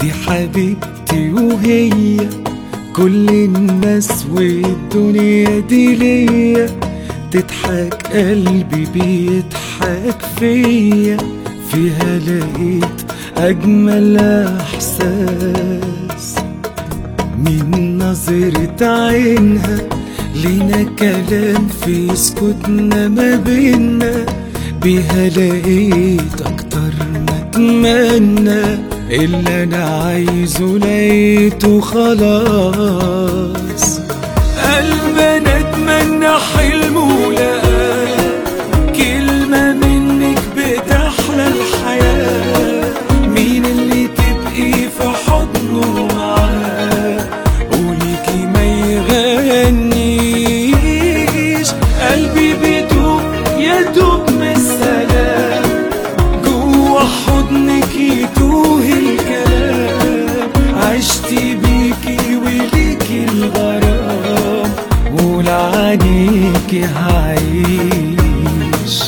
دي حبيبتي وهي كل الناس والدنيا دي ليا تضحك قلبي بيضحك فيا فيها لقيت أجمل إحساس من نظرة عينها لينا كلام في سكوتنا ما بينا بيها لقيت أكتر ما أتمنى اللي أنا عايزه لقيته خلاص قلبي أنا أتمنى حلمه لقاه كلمة منك بتحلى الحياة مين اللي تبقي في حضنه معاه وليكي ما يغنيش قلبي بيدوب يدوب من السلام جوا حضنك يتوه الكلام عشت بيكي وليكي الغرام ولعنيكي هعيش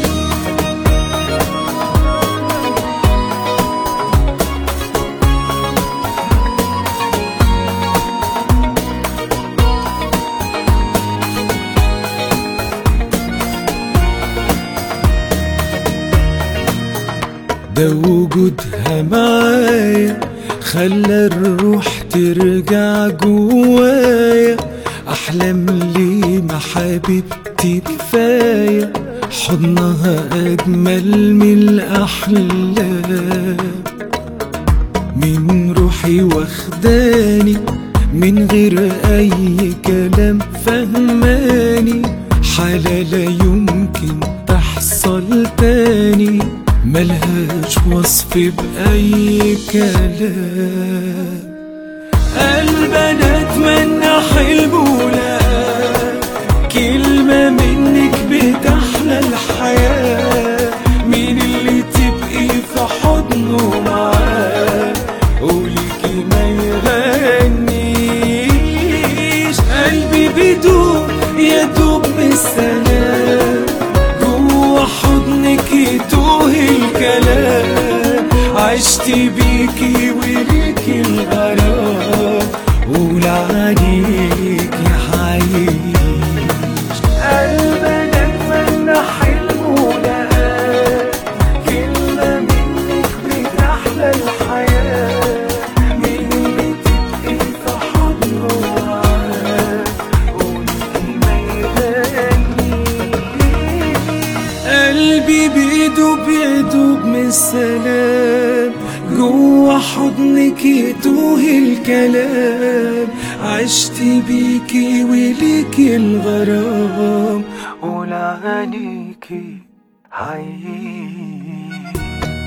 ده وجودها معايا خلى الروح ترجع جوايا احلام لي مع حبيبتي كفايه حضنها اجمل من الاحلام من روحي واخداني من غير اي كلام فهماني حالة لا يمكن تحصل تاني ملهاش وصف بأي كلام قلبنا اتمنى حلمه لقاه كلمة منك بتحلى الحياة مين اللي تبقي في حضنه معاه قوليكي ما يغنيش قلبي بيدوب يدوب من السلام جوا حضنك يتوه الكلام عشت بيكي وليكي الغرام ولعنيكي حعيش قلبنا اتمنى حلمه لقاه كلمة منك بتحلى الحياة مين اللي تبقي في حضنه معاه قولي ما يغنيش قلبي بيدوب يدوب من السلام جوا حضنك يتوه الكلام عشت بيكي وليكي الغرام ولعنيكي عيش